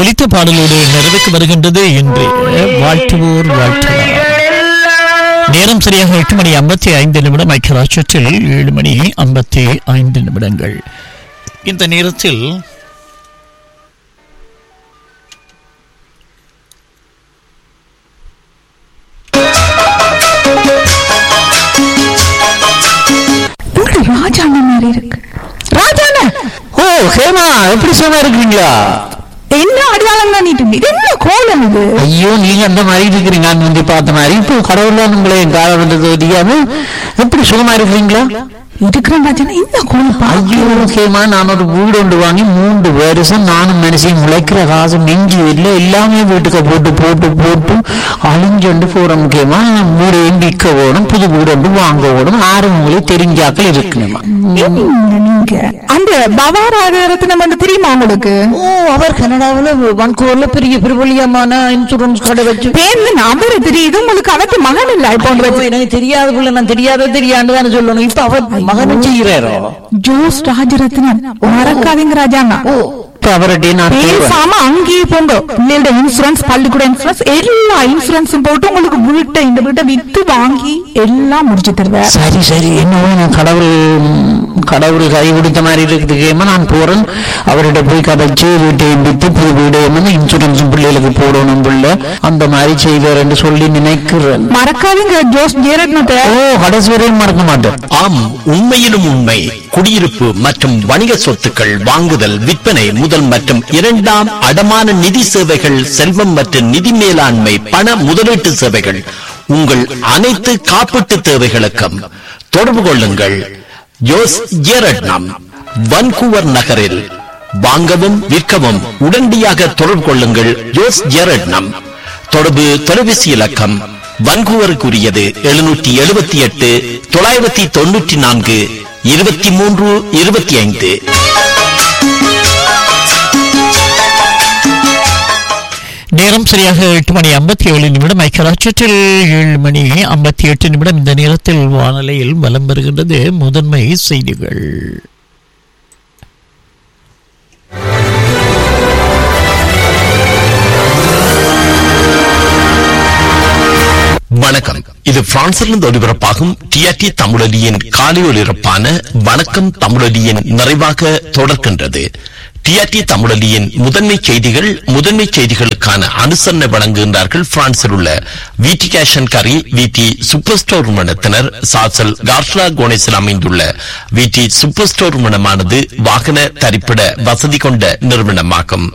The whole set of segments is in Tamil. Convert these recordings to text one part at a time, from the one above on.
ஒலித்த பாடலோடு நிறைவுக்கு வருகின்றது என்று வாழ்த்துவோர் வாழ்த்துவார் நேரம் சரியாக எட்டு மணி ஐம்பத்தி ஐந்து நிமிடம் ஐக்கியராட்சத்தில் ஏழு மணி ஐம்பத்தி ஐந்து நிமிடங்கள் இந்த நேரத்தில் உங்க ராஜாண்ண மாதிரி இருக்கு ராஜாண்ண ஓ ஹேமா எப்படி சும்மா இருக்கிறீங்களா என்ன அடையாளம் பண்ணிட்டு இது என்ன கோலம் இது ஐயோ நீங்க அந்த மாதிரி இருக்கிறீங்க நான் வந்து பார்த்த மாதிரி இப்போ கடவுள்லாம் உங்களை என் காலம் வந்தது தெரியாம எப்படி சுகமா இருக்கிறீங்களா இருக்கிறேன் ராஜாண்ணா இந்த கோலம் பா ஐயோ ஹேமா நான் ஒரு வீடு ஒன்று வாங்கி மூன்று வருஷம் நானும் மனுஷன் முளைக்கிற காசு நெஞ்சு இல்லை எல்லாமே வீட்டுக்கு போட்டு போட்டு போட்டு அழிஞ்சொண்டு போற முக்கியமா வீடு விற்க ஓடும் புது வீடு ஒன்று வாங்க ஓடும் ஆறு உங்களுக்கு தெரிஞ்சாக்கள் இருக்கணுமா என்ன நீங்க அந்த பவாராகரத்தினம் வந்து தெரியுமா உங்களுக்கு ஓ அவர் கனடாவில் வன்கூர்ல பெரிய பிரபலியமான இன்சூரன்ஸ் கடை வச்சு பேர்ல நபர் தெரியுது உங்களுக்கு அவருக்கு மகன் இல்ல இப்போ ஐயோ, எனக்கு தெரியாத புள்ள நான் தெரியாத தெரியாண்டு தானே சொல்லணும் இப்ப அவர் மகனும் செய்யறாரோ ஜோஸ் ராஜரத்னம் மறக்காதீங்க ராஜாண்ணா இப்ப அவர்கிட்ட நான் கேட்பேன். பேசாம அங்கேயே போங்க பிள்ளையோட இன்சூரன்ஸ் பள்ளிக்கூட இன்சூரன்ஸ் எல்லா இன்சூரன்ஸும் போட்டு உங்களுக்கு வீட்டை இந்த வீட்டை வித்து வாங்கி எல்லாம் முடிச்சு தருவேன் சரி சரி என்னவோ நான் கடவுள் கடவுள் கை கொடுத்த மாதிரி இருக்குதுக்கேமா நான் போறேன் அவர்கிட்ட போய் கதைச்சு வீட்டை வித்து புது வீடு என்ன இன்சூரன்ஸ் பிள்ளைகளுக்கு போடணும் பிள்ளை அந்த மாதிரி செய்வார்னு சொல்லி நினைக்கிறேன் மறக்காதீங்க ஜோஸ் ஜெயரத்னத்தை ஓ கடைசி வரையும் மறக்க மாட்டேன் ஆம் உண்மையிலும் உண்மை குடியிருப்பு மற்றும் வணிக சொத்துக்கள் வாங்குதல் விற்பனை முதல் மற்றும் இரண்டாம் அடமான நிதி சேவைகள் செல்வம் மற்றும் நிதி மேலாண்மை பண முதலீட்டு சேவைகள் உங்கள் அனைத்து காப்பீட்டு தேவைகளுக்கும் தொடர்பு கொள்ளுங்கள் ஜோஸ் ஜேரட்னம் வன்கூவர் நகரில் வாங்கவும் விற்கவும் உடனடியாக தொடர்பு கொள்ளுங்கள் ஜோஸ் ஜேரட்னம் தொடர்பு தொலைபேசி இலக்கம் வன்கூவருக்குரியது எழுநூற்றி எழுபத்தி எட்டு தொள்ளாயிரத்தி தொண்ணூற்றி நான்கு இருபத்தி மூன்று இருபத்தி ஐந்து நேரம் சரியாக எட்டு மணி ஐம்பத்தி ஏழு நிமிடம் ஐக்கியராட்சத்தில் ஏழு மணி ஐம்பத்தி எட்டு நிமிடம் இந்த நேரத்தில் வானொலியில் வலம் வருகின்றது முதன்மை செய்திகள் வணக்கம் இது பிரான்சிலிருந்து ஒலிபரப்பாகும் டிஆர்டி தமிழொலியின் காலை ஒலிபரப்பான வணக்கம் தமிழொலியின் நிறைவாக தொடர்கின்றது டிஆர்டி தமிழொலியின் முதன்மை செய்திகள் முதன்மை செய்திகளுக்கான அனுசரணை வழங்குகின்றார்கள் பிரான்சில் உள்ள விடி கேஷன் கரி விடி சூப்பர் ஸ்டோர் நிறுவனத்தினர் சாசல் கார்ஷா கோனேசில் அமைந்துள்ள விடி சூப்பர் ஸ்டோர் நிறுவனமானது வாகன தரிப்பிட வசதி கொண்ட நிறுவனமாகும்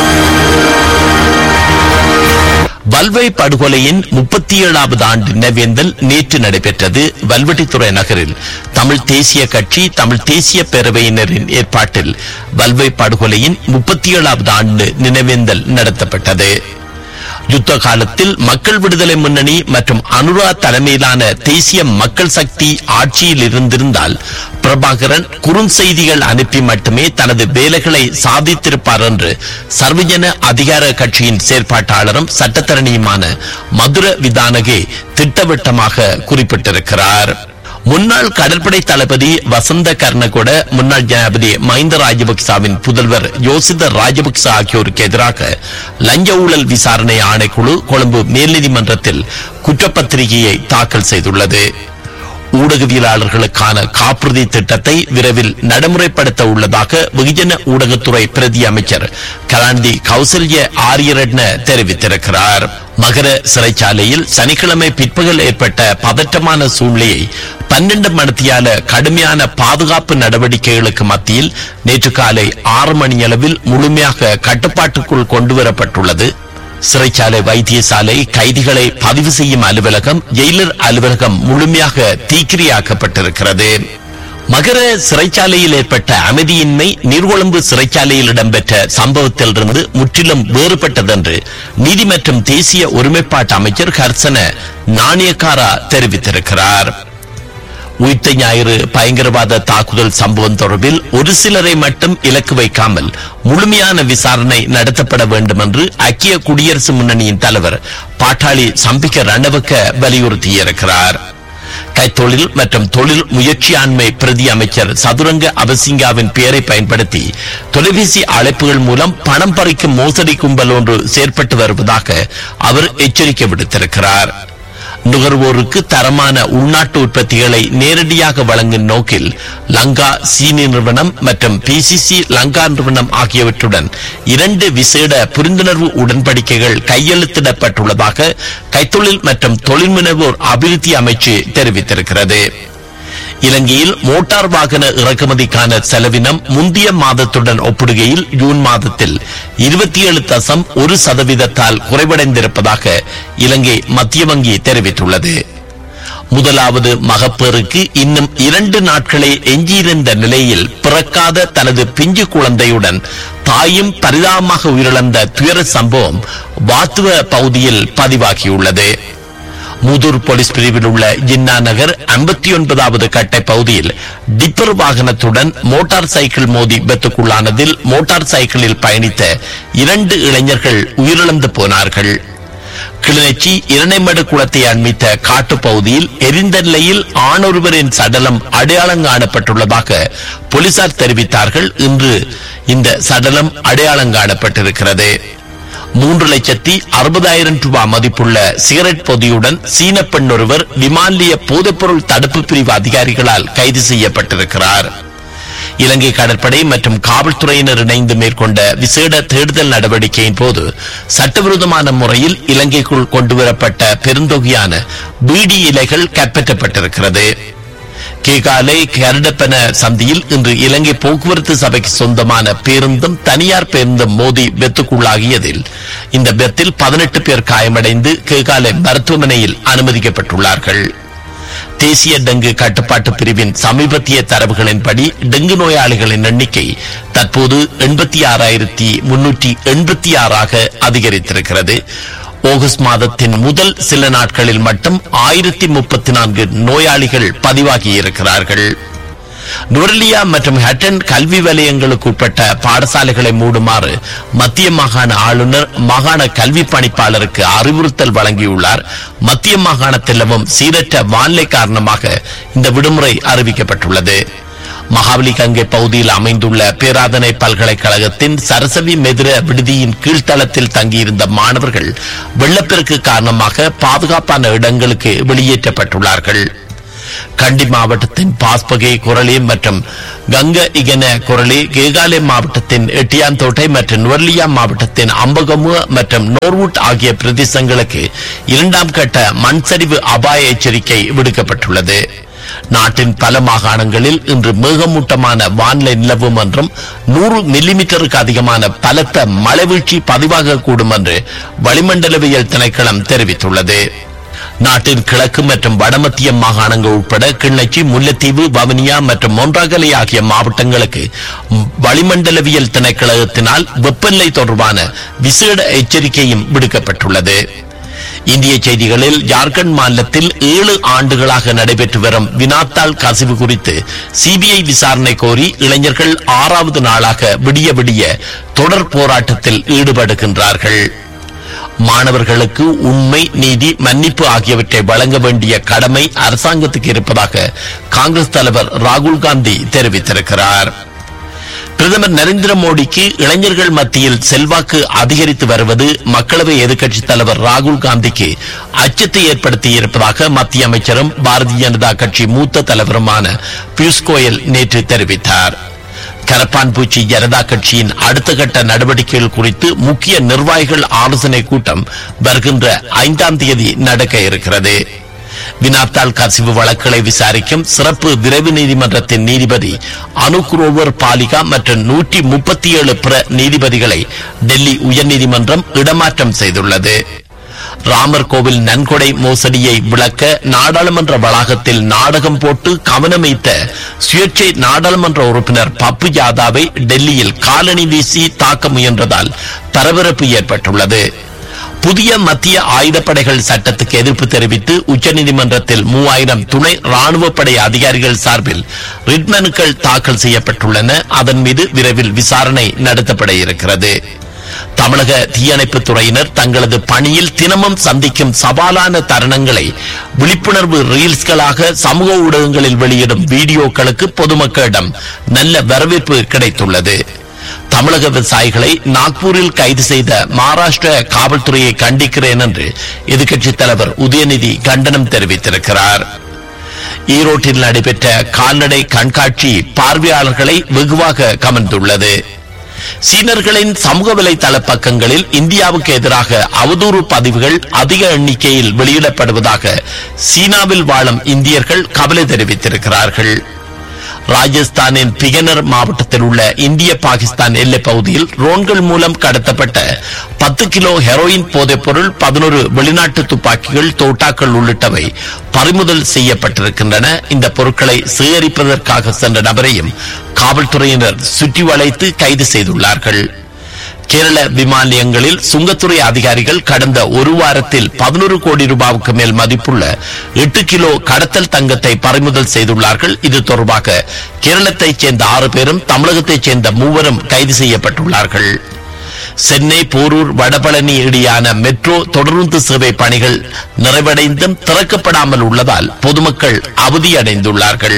வல்வை படுகொலையின் முப்பத்தி ஏழாவது ஆண்டு நினைவேந்தல் நேற்று நடைபெற்றது வல்வெட்டித்துறை நகரில் தமிழ் தேசிய கட்சி தமிழ் தேசிய பேரவையினரின் ஏற்பாட்டில் வல்வை படுகொலையின் முப்பத்தி ஏழாவது ஆண்டு நினைவேந்தல் நடத்தப்பட்டது யுத்த காலத்தில் மக்கள் விடுதலை முன்னணி மற்றும் அனுரா தலைமையிலான தேசிய மக்கள் சக்தி ஆட்சியில் இருந்திருந்தால் பிரபாகரன் குறுஞ்செய்திகள் அனுப்பி மட்டுமே தனது வேலைகளை சாதித்திருப்பார் என்று சர்வஜன அதிகார கட்சியின் செயற்பாட்டாளரும் சட்டத்தரணியுமான மதுர விதானகே திட்டவட்டமாக குறிப்பிட்டிருக்கிறார் முன்னாள் கடற்படை தளபதி வசந்த கர்ணகொட முன்னாள் ஜனாதிபதி மஹிந்த ராஜபக்சாவின் புதல்வர் யோசித ராஜபக்ச ஆகியோருக்கு எதிராக லஞ்ச ஊழல் விசாரணை ஆணைக்குழு கொழும்பு மேல்நீதிமன்றத்தில் குற்றப்பத்திரிகையை தாக்கல் செய்துள்ளது ஊடகவியலாளர்களுக்கான காப்புறுதி திட்டத்தை விரைவில் நடைமுறைப்படுத்த உள்ளதாக வெகுஜன ஊடகத்துறை பிரதி அமைச்சர் கலாநிதி கௌசல்ய ஆரியரட்ன தெரிவித்திருக்கிறார் மகர சிறைச்சாலையில் சனிக்கிழமை பிற்பகல் ஏற்பட்ட பதற்றமான சூழ்நிலையை பன்னெண்டு மணித்தியால கடுமையான பாதுகாப்பு நடவடிக்கைகளுக்கு மத்தியில் நேற்று காலை ஆறு மணியளவில் முழுமையாக கட்டுப்பாட்டுக்குள் கொண்டுவரப்பட்டுள்ளது சிறைச்சாலை வைத்தியசாலை கைதிகளை பதிவு செய்யும் அலுவலகம் ஜெயிலர் அலுவலகம் முழுமையாக தீக்கிரியாக்கப்பட்டிருக்கிறது மகர சிறைச்சாலையில் ஏற்பட்ட அமைதியின்மை நீர்கொழும்பு சிறைச்சாலையில் இடம்பெற்ற சம்பவத்திலிருந்து முற்றிலும் வேறுபட்டதென்று நீதி மற்றும் தேசிய ஒருமைப்பாட்டு அமைச்சர் ஹர்சன நாணயக்காரா தெரிவித்திருக்கிறார் உயிர்த்த ஞாயிறு பயங்கரவாத தாக்குதல் சம்பவம் தொடர்பில் ஒரு சிலரை மட்டும் இலக்கு வைக்காமல் முழுமையான விசாரணை நடத்தப்பட வேண்டும் என்று ஐக்கிய குடியரசு முன்னணியின் தலைவர் பாட்டாளி சம்பிக்க ரணவக்க வலியுறுத்தியிருக்கிறார் கைத்தொழில் மற்றும் தொழில் முயற்சியாண்மை பிரதி அமைச்சர் சதுரங்க அபசிங்காவின் பெயரை பயன்படுத்தி தொலைபேசி அழைப்புகள் மூலம் பணம் பறிக்கும் மோசடி கும்பல் ஒன்று செயற்பட்டு வருவதாக அவர் எச்சரிக்கை விடுத்திருக்கிறார் நுகர்வோருக்கு தரமான உள்நாட்டு உற்பத்திகளை நேரடியாக வழங்கும் நோக்கில் லங்கா சீனி நிறுவனம் மற்றும் பிசிசி லங்கா நிறுவனம் ஆகியவற்றுடன் இரண்டு விசேட புரிந்துணர்வு உடன்படிக்கைகள் கையெழுத்திடப்பட்டுள்ளதாக கைத்தொழில் மற்றும் தொழில் முனைவோர் அபிவிருத்தி அமைச்சு தெரிவித்திருக்கிறது இலங்கையில் மோட்டார் வாகன இறக்குமதிக்கான செலவினம் முந்தைய மாதத்துடன் ஒப்பிடுகையில் ஜூன் மாதத்தில் இருபத்தி ஏழு தசம் ஒரு சதவீதத்தால் குறைவடைந்திருப்பதாக இலங்கை மத்திய வங்கி தெரிவித்துள்ளது முதலாவது மகப்பேறுக்கு இன்னும் இரண்டு நாட்களே எஞ்சியிருந்த நிலையில் பிறக்காத தனது பிஞ்சு குழந்தையுடன் தாயும் பரிதாபமாக உயிரிழந்த துயர சம்பவம் வாத்துவ பகுதியில் பதிவாகியுள்ளது மூதூர் போலீஸ் பிரிவில் உள்ள ஜின்னா நகர் ஐம்பத்தி ஒன்பதாவது கட்டை பகுதியில் டிப்பர் வாகனத்துடன் மோட்டார் சைக்கிள் மோதி விபத்துக்குள்ளானதில் மோட்டார் சைக்கிளில் பயணித்த இரண்டு இளைஞர்கள் உயிரிழந்து போனார்கள் கிளிநொச்சி இரணைமடு குளத்தை அண்மித்த காட்டுப் பகுதியில் எரிந்த நிலையில் ஆணொருவரின் சடலம் அடையாளம் காணப்பட்டுள்ளதாக போலீசார் தெரிவித்தார்கள் இன்று இந்த சடலம் அடையாளம் காணப்பட்டிருக்கிறது மூன்று லட்சத்தி அறுபதாயிரம் ரூபாய் மதிப்புள்ள சிகரெட் பொதியுடன் சீன பெண் ஒருவர் விமானிய போதைப்பொருள் தடுப்பு பிரிவு அதிகாரிகளால் கைது செய்யப்பட்டிருக்கிறார் இலங்கை கடற்படை மற்றும் காவல்துறையினர் இணைந்து மேற்கொண்ட விசேட தேடுதல் நடவடிக்கையின் போது சட்டவிரோதமான முறையில் இலங்கைக்குள் கொண்டுவரப்பட்ட பெருந்தொகையான பீடி இலைகள் கைப்பற்றப்பட்டிருக்கிறது கேகாலை கரடப்பன சந்தியில் இன்று இலங்கை போக்குவரத்து சபைக்கு சொந்தமான பேருந்தும் தனியார் பேருந்தும் மோதி வெத்துக்குள்ளாகியதில் இந்த பெத்தில் பதினெட்டு பேர் காயமடைந்து கேகாலை மருத்துவமனையில் அனுமதிக்கப்பட்டுள்ளார்கள் தேசிய டெங்கு கட்டுப்பாட்டு பிரிவின் சமீபத்திய தரவுகளின்படி டெங்கு நோயாளிகளின் எண்ணிக்கை தற்போது எண்பத்தி ஆறாயிரத்தி முன்னூற்றி எண்பத்தி ஆறாக அதிகரித்திருக்கிறது ஆகஸ்ட் மாதத்தின் முதல் சில நாட்களில் மட்டும் ஆயிரத்தி முப்பத்தி நான்கு நோயாளிகள் பதிவாகி இருக்கிறார்கள் நுரலியா மற்றும் ஹட்டன் கல்வி வலயங்களுக்கு உட்பட்ட பாடசாலைகளை மூடுமாறு மத்திய மாகாண ஆளுநர் மாகாண கல்வி பணிப்பாளருக்கு அறிவுறுத்தல் வழங்கியுள்ளார் மத்திய மாகாணத்தில் நிலவும் சீரற்ற வானிலை காரணமாக இந்த விடுமுறை அறிவிக்கப்பட்டுள்ளது மகாபலி கங்கை பகுதியில் அமைந்துள்ள பேராதனை பல்கலைக்கழகத்தின் சரசவி மெதிர விடுதியின் கீழ்த்தளத்தில் தங்கியிருந்த மாணவர்கள் வெள்ளப்பெருக்கு காரணமாக பாதுகாப்பான இடங்களுக்கு வெளியேற்றப்பட்டுள்ளார்கள் கண்டி மாவட்டத்தின் பாஸ்பகை குரலி மற்றும் கங்க இகன குரலி கேகாலே மாவட்டத்தின் எட்டியாந்தோட்டை மற்றும் நுவர்லியா மாவட்டத்தின் அம்பகமு மற்றும் நோர்வுட் ஆகிய பிரதேசங்களுக்கு இரண்டாம் கட்ட மண் சரிவு அபாய எச்சரிக்கை விடுக்கப்பட்டுள்ளது நாட்டின் பல மாகாணங்களில் இன்று மேகமூட்டமான வானிலை நிலவும் என்றும் நூறு மில்லிமீட்டருக்கு அதிகமான பலத்த மழைவீழ்ச்சி பதிவாகக்கூடும் என்று வளிமண்டலவியல் திணைக்களம் தெரிவித்துள்ளது நாட்டின் கிழக்கு மற்றும் வடமத்திய மாகாணங்கள் உட்பட கிண்ணச்சி முல்லைத்தீவு வவுனியா மற்றும் மொன்றாகலை ஆகிய மாவட்டங்களுக்கு வளிமண்டலவியல் திணைக்களத்தினால் வெப்பநிலை தொடர்பான விசேட எச்சரிக்கையும் விடுக்கப்பட்டுள்ளது இந்திய செய்திகளில் ஜார்க்கண்ட் மாநிலத்தில் ஏழு ஆண்டுகளாக நடைபெற்று வரும் வினாத்தாள் கசிவு குறித்து சிபிஐ விசாரணை கோரி இளைஞர்கள் ஆறாவது நாளாக விடிய விடிய தொடர் போராட்டத்தில் ஈடுபடுகின்றார்கள் மாணவர்களுக்கு உண்மை நீதி மன்னிப்பு ஆகியவற்றை வழங்க வேண்டிய கடமை அரசாங்கத்துக்கு இருப்பதாக காங்கிரஸ் தலைவர் ராகுல் காந்தி தெரிவித்திருக்கிறார் பிரதமர் நரேந்திர மோடிக்கு இளைஞர்கள் மத்தியில் செல்வாக்கு அதிகரித்து வருவது மக்களவை எதிர்க்கட்சித் தலைவர் ராகுல் காந்திக்கு அச்சத்தை ஏற்படுத்தி இருப்பதாக மத்திய அமைச்சரும் பாரதிய ஜனதா கட்சி மூத்த தலைவருமான பியூஷ் கோயல் நேற்று தெரிவித்தார் கரப்பான்பூச்சி ஜனதா கட்சியின் அடுத்த கட்ட நடவடிக்கைகள் குறித்து முக்கிய நிர்வாகிகள் ஆலோசனை கூட்டம் வருகின்ற ஐந்தாம் தேதி நடக்க இருக்கிறது வினாத்தாள் கசிவு வழக்குகளை விசாரிக்கும் சிறப்பு விரைவு நீதிமன்றத்தின் நீதிபதி அனுகுரோவர் பாலிகா மற்றும் நூற்றி முப்பத்தி ஏழு பிற நீதிபதிகளை டெல்லி உயர்நீதிமன்றம் இடமாற்றம் செய்துள்ளது ராமர் கோவில் நன்கொடை மோசடியை விளக்க நாடாளுமன்ற வளாகத்தில் நாடகம் போட்டு கவனமைத்த சுயேட்சை நாடாளுமன்ற உறுப்பினர் பப்பு யாதாவை டெல்லியில் காலணி வீசி தாக்க முயன்றதால் பரபரப்பு ஏற்பட்டுள்ளது புதிய மத்திய ஆயுதப்படைகள் சட்டத்துக்கு எதிர்ப்பு தெரிவித்து உச்சநீதிமன்றத்தில் மூவாயிரம் துணை ராணுவப்படை அதிகாரிகள் சார்பில் ரிட் மனுக்கள் தாக்கல் செய்யப்பட்டுள்ளன அதன் மீது விரைவில் விசாரணை நடத்தப்பட இருக்கிறது தமிழக தீயணைப்புத் துறையினர் தங்களது பணியில் தினமும் சந்திக்கும் சவாலான தருணங்களை விழிப்புணர்வு ரீல்ஸ்களாக சமூக ஊடகங்களில் வெளியிடும் வீடியோக்களுக்கு பொதுமக்களிடம் நல்ல வரவேற்பு கிடைத்துள்ளது தமிழக விவசாயிகளை நாக்பூரில் கைது செய்த மகாராஷ்டிர காவல்துறையை கண்டிக்கிறேன் என்று எதிர்க்கட்சித் தலைவர் உதயநிதி கண்டனம் தெரிவித்திருக்கிறார் ஈரோட்டில் நடைபெற்ற கால்நடை கண்காட்சி பார்வையாளர்களை வெகுவாக கமர்ந்துள்ளது சீனர்களின் சமூக வலைதள பக்கங்களில் இந்தியாவுக்கு எதிராக அவதூறு பதிவுகள் அதிக எண்ணிக்கையில் வெளியிடப்படுவதாக சீனாவில் வாழும் இந்தியர்கள் கவலை தெரிவித்திருக்கிறார்கள் ராஜஸ்தானின் பிகனர் மாவட்டத்தில் உள்ள இந்திய பாகிஸ்தான் எல்லைப் பகுதியில் ரோன்கள் மூலம் கடத்தப்பட்ட பத்து கிலோ ஹெரோயின் போதைப் பொருள் பதினோரு வெளிநாட்டு துப்பாக்கிகள் தோட்டாக்கள் உள்ளிட்டவை பறிமுதல் செய்யப்பட்டிருக்கின்றன இந்த பொருட்களை சேகரிப்பதற்காக சென்ற நபரையும் காவல்துறையினர் சுற்றி வளைத்து கைது செய்துள்ளார்கள் கேரள விமான நிலையங்களில் சுங்கத்துறை அதிகாரிகள் கடந்த ஒரு வாரத்தில் பதினோரு கோடி ரூபாவுக்கு மேல் மதிப்புள்ள எட்டு கிலோ கடத்தல் தங்கத்தை பறிமுதல் செய்துள்ளார்கள் இது தொடர்பாக கேரளத்தைச் சேர்ந்த ஆறு பேரும் தமிழகத்தைச் சேர்ந்த மூவரும் கைது செய்யப்பட்டுள்ளார்கள் சென்னை போரூர் வடபழனி இடையான மெட்ரோ தொடருந்து சேவை பணிகள் நிறைவடைந்தும் திறக்கப்படாமல் உள்ளதால் பொதுமக்கள் அவதியடைந்துள்ளார்கள்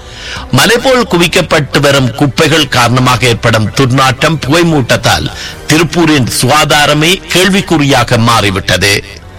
மலைபோல் குவிக்கப்பட்டு வரும் குப்பைகள் காரணமாக ஏற்படும் துர்நாற்றம் புகைமூட்டத்தால் திருப்பூரின் சுகாதாரமே கேள்விக்குறியாக மாறிவிட்டது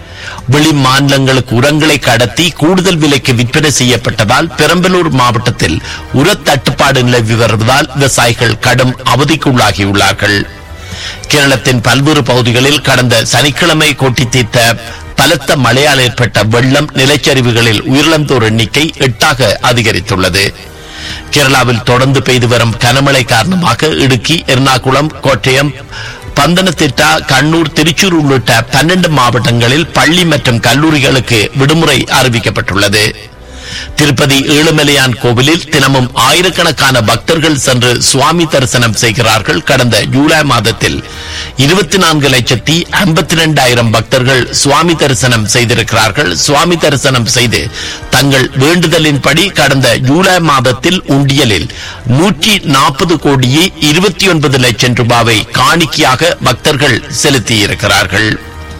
வெளி மாநிலங்களுக்கு உரங்களை கடத்தி கூடுதல் விலைக்கு விற்பனை செய்யப்பட்டதால் பெரம்பலூர் மாவட்டத்தில் உர தட்டுப்பாடு நிலவி வருவதால் விவசாயிகள் கடும் அவதிக்குள்ளாகியுள்ளார்கள் கேரளத்தின் பல்வேறு பகுதிகளில் கடந்த சனிக்கிழமை கொட்டி தீர்த்த பலத்த மழையால் ஏற்பட்ட வெள்ளம் நிலச்சரிவுகளில் உயிரிழந்தோர் எண்ணிக்கை எட்டாக அதிகரித்துள்ளது கேரளாவில் தொடர்ந்து பெய்து வரும் கனமழை காரணமாக இடுக்கி எர்ணாகுளம் கோட்டயம் பந்தனத்திட்டா கண்ணூர் திருச்சூர் உள்ளிட்ட பன்னெண்டு மாவட்டங்களில் பள்ளி மற்றும் கல்லூரிகளுக்கு விடுமுறை அறிவிக்கப்பட்டுள்ளது திருப்பதி ஏழுமலையான் கோவிலில் தினமும் ஆயிரக்கணக்கான பக்தர்கள் சென்று சுவாமி தரிசனம் செய்கிறார்கள் கடந்த ஜூலை மாதத்தில் இருபத்தி நான்கு லட்சத்தி ஐம்பத்தி ரெண்டாயிரம் பக்தர்கள் சுவாமி தரிசனம் செய்திருக்கிறார்கள் சுவாமி தரிசனம் செய்து தங்கள் வேண்டுதலின்படி கடந்த ஜூலை மாதத்தில் உண்டியலில் நூற்றி நாற்பது கோடியே இருபத்தி ஒன்பது லட்சம் ரூபாவை காணிக்கையாக பக்தர்கள் செலுத்தியிருக்கிறார்கள்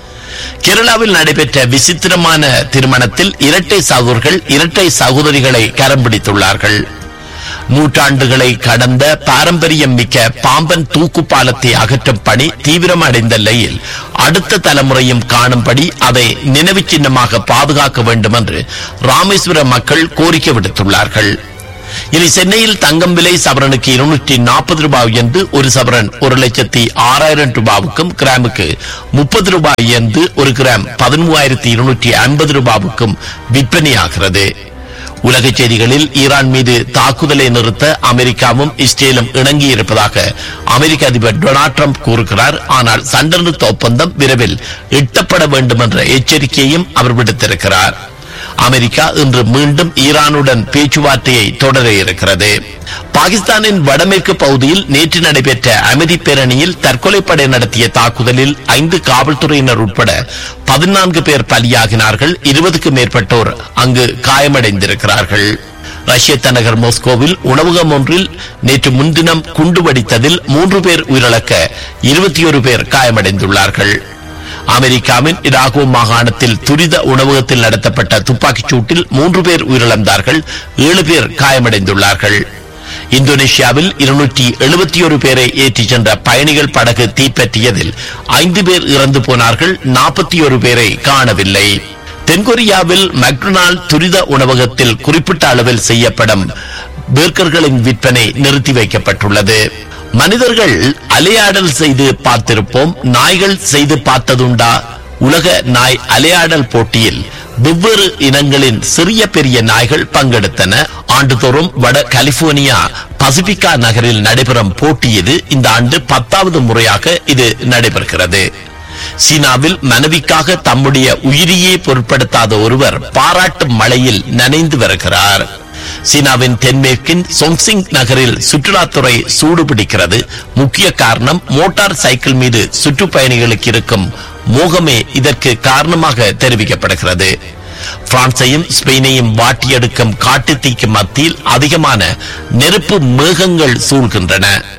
கேரளாவில் நடைபெற்ற விசித்திரமான திருமணத்தில் இரட்டை சகோதரர்கள் இரட்டை சகோதரிகளை கரம் பிடித்துள்ளார்கள் நூற்றாண்டுகளை கடந்த பாரம்பரியம் மிக்க பாம்பன் தூக்கு பாலத்தை அகற்றும் பணி தீவிரமடைந்த நிலையில் அடுத்த தலைமுறையும் காணும்படி அதை நினைவு சின்னமாக பாதுகாக்க வேண்டும் என்று ராமேஸ்வர மக்கள் கோரிக்கை விடுத்துள்ளார்கள் இனி சென்னையில் தங்கம் விலை சவரனுக்கு இருநூற்றி நாற்பது ரூபாய் என்று ஒரு சவரன் ஒரு லட்சத்தி ஆறாயிரம் ரூபாவுக்கும் கிராமுக்கு முப்பது ரூபாய் என்று ஒரு கிராம் பதிமூவாயிரத்தி இருநூற்றி ஐம்பது ரூபாவுக்கும் விற்பனையாகிறது உலக செய்திகளில் ஈரான் மீது தாக்குதலை நிறுத்த அமெரிக்காவும் இஸ்ரேலும் இணங்கியிருப்பதாக அமெரிக்க அதிபர் டொனால்ட் ட்ரம்ப் கூறுகிறார் ஆனால் சண்டை நிறுத்த ஒப்பந்தம் விரைவில் எட்டப்பட வேண்டும் என்ற எச்சரிக்கையையும் அவர் விடுத்திருக்கிறார் அமெரிக்கா இன்று மீண்டும் ஈரானுடன் பேச்சுவார்த்தையை தொடர இருக்கிறது பாகிஸ்தானின் வடமேற்கு பகுதியில் நேற்று நடைபெற்ற அமைதி பேரணியில் தற்கொலைப்படை நடத்திய தாக்குதலில் ஐந்து காவல்துறையினர் உட்பட பதினான்கு பேர் பலியாகினார்கள் இருபதுக்கும் மேற்பட்டோர் அங்கு காயமடைந்திருக்கிறார்கள் ரஷ்ய தலைநகர் மாஸ்கோவில் உணவகம் ஒன்றில் நேற்று முன்தினம் குண்டு வெடித்ததில் மூன்று பேர் உயிரிழக்க இருபத்தி ஒரு பேர் காயமடைந்துள்ளார்கள் அமெரிக்காவின் இராகோ மாகாணத்தில் துரித உணவகத்தில் நடத்தப்பட்ட துப்பாக்கிச் சூட்டில் மூன்று பேர் உயிரிழந்தார்கள் ஏழு பேர் காயமடைந்துள்ளார்கள் இந்தோனேஷியாவில் இருநூற்றி எழுபத்தி ஒரு பேரை ஏற்றிச் சென்ற பயணிகள் படகு தீப்பற்றியதில் ஐந்து பேர் இறந்து போனார்கள் நாற்பத்தி ஒரு பேரை காணவில்லை தென்கொரியாவில் மெக்டொனால்ட் துரித உணவகத்தில் குறிப்பிட்ட அளவில் செய்யப்படும் பேர்கர்களின் விற்பனை நிறுத்தி வைக்கப்பட்டுள்ளது மனிதர்கள் அலையாடல் செய்து பார்த்திருப்போம் நாய்கள் செய்து பார்த்ததுண்டா உலக நாய் அலையாடல் போட்டியில் வெவ்வேறு இனங்களின் சிறிய பெரிய நாய்கள் பங்கெடுத்தன ஆண்டுதோறும் வட கலிபோர்னியா பசிபிகா நகரில் நடைபெறும் போட்டி இது இந்த ஆண்டு பத்தாவது முறையாக இது நடைபெறுகிறது சீனாவில் மனைவிக்காக தம்முடைய உயிரியே பொருட்படுத்தாத ஒருவர் பாராட்டு மழையில் நனைந்து வருகிறார் சீனாவின் தென்மேற்கின் சொங்சிங் நகரில் சுற்றுலாத்துறை சூடு பிடிக்கிறது முக்கிய காரணம் மோட்டார் சைக்கிள் மீது சுற்றுப்பயணிகளுக்கு இருக்கும் மோகமே இதற்கு காரணமாக தெரிவிக்கப்படுகிறது பிரான்சையும் ஸ்பெயினையும் வாட்டியெடுக்கும் காட்டுத்தீக்கு மத்தியில் அதிகமான நெருப்பு மேகங்கள் சூழ்கின்றன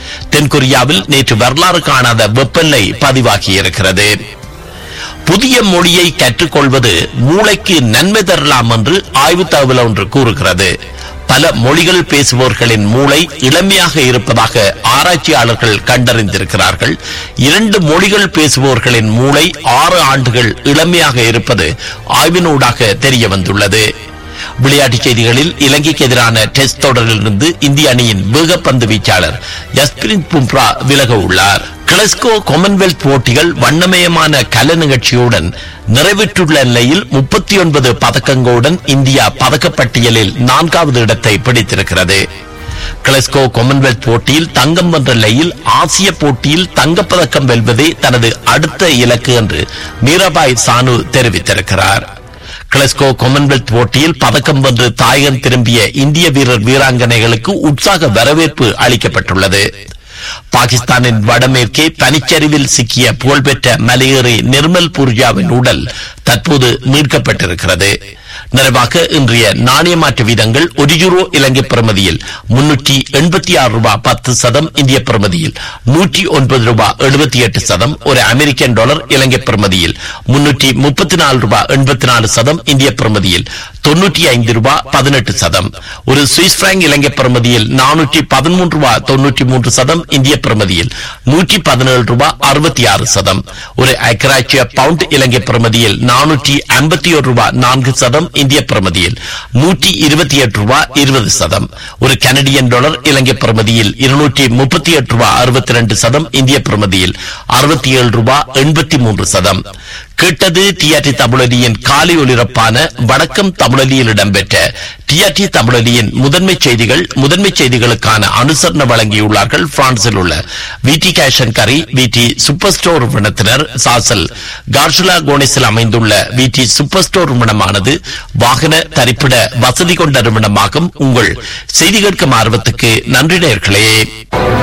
தென்கொரியாவில் நேற்று வரலாறு காணாத வெப்பநிலை பதிவாகியிருக்கிறது புதிய மொழியை கற்றுக்கொள்வது மூளைக்கு நன்மை தரலாம் என்று ஆய்வு தகவல் ஒன்று கூறுகிறது பல மொழிகள் பேசுபவர்களின் மூளை இளமையாக இருப்பதாக ஆராய்ச்சியாளர்கள் கண்டறிந்திருக்கிறார்கள் இரண்டு மொழிகள் பேசுபவர்களின் மூளை ஆறு ஆண்டுகள் இளமையாக இருப்பது ஆய்வினூடாக தெரிய வந்துள்ளது விளையாட்டுச் செய்திகளில் இலங்கைக்கு எதிரான டெஸ்ட் தொடரிலிருந்து இந்திய அணியின் வேகப்பந்து வீச்சாளர் ஜஸ்பிரித் பும்ரா விலக உள்ளார் கிளஸ்கோ காமன்வெல்த் போட்டிகள் வண்ணமயமான கல நிகழ்ச்சியுடன் நிறைவேற்றுள்ள நிலையில் முப்பத்தி ஒன்பது பதக்கங்களுடன் இந்தியா பதக்கப்பட்டியலில் நான்காவது இடத்தை பிடித்திருக்கிறது கிளஸ்கோ காமன்வெல்த் போட்டியில் தங்கம் வென்ற நிலையில் ஆசிய போட்டியில் தங்கப்பதக்கம் வெல்வதே தனது அடுத்த இலக்கு என்று மீராபாய் சானு தெரிவித்திருக்கிறார் கிளஸ்கோ காமன்வெல்த் போட்டியில் பதக்கம் வென்று தாயகம் திரும்பிய இந்திய வீரர் வீராங்கனைகளுக்கு உற்சாக வரவேற்பு அளிக்கப்பட்டுள்ளது பாகிஸ்தானின் வடமேற்கே பனிச்சரிவில் சிக்கிய புகழ்பெற்ற மலையேறி நிர்மல் பூர்ஜாவின் உடல் தற்போது மீட்கப்பட்டிருக்கிறது நிறைவாக இன்றைய நாணய மாற்று வீதங்கள் ஒரு யூரோ இலங்கை பிரமதியில் முன்னூற்றி எண்பத்தி ஆறு ரூபாய் பத்து சதம் இந்திய பிரமதியில் நூற்றி ஒன்பது ரூபாய் எழுபத்தி எட்டு சதம் ஒரு அமெரிக்கன் டாலர் இலங்கை பிரமதியில் முன்னூற்றி முப்பத்தி நாலு ரூபாய் எண்பத்தி நாலு சதம் இந்திய பிரமதியில் தொன்னூற்றி ஐந்து ரூபாய் பதினெட்டு சதம் ஒரு சுவிஸ் பிராங்க் இலங்கை பிரமதியில் நானூற்றி பதிமூன்று ரூபாய் தொன்னூற்றி மூன்று சதம் இந்திய பிரமதியில் நூற்றி பதினேழு ரூபாய் அறுபத்தி ஆறு சதம் ஒரு ஐக்கராட்சிய பவுண்ட் இலங்கை பிரமதியில் நானூற்றி ஐம்பத்தி ஒரு ரூபாய் நான்கு சதம் இந்திய பிரமதியில் நூற்றி இருபத்தி எட்டு ரூபாய் இருபது சதம் ஒரு கனடியன் டாலர் இலங்கை பிரமதியில் இருநூற்றி முப்பத்தி எட்டு ரூபாய் அறுபத்தி ரெண்டு சதம் இந்திய பிரமதியில் அறுபத்தி ஏழு ரூபாய் எண்பத்தி மூன்று சதம் கேட்டது டிஆர்டி தமிழொலியின் காலை ஒலிபரப்பான வணக்கம் தமிழொலியில் இடம்பெற்ற டிஆர்டி தமிழொலியின் முதன்மை செய்திகள் முதன்மை செய்திகளுக்கான அனுசரணை வழங்கியுள்ளார்கள் பிரான்சில் உள்ள விடி கேஷன் கரி விடி சூப்பர் ஸ்டோர் நிறுவனத்தினர் சாசல் கார்ஷுலா கோனிஸில் அமைந்துள்ள விடி சூப்பர் ஸ்டோர் நிறுவனமானது வாகன தரிப்பிட வசதி கொண்ட நிறுவனமாகும் உங்கள் செய்தி கேட்கும் ஆர்வத்துக்கு நன்றி நேர்களே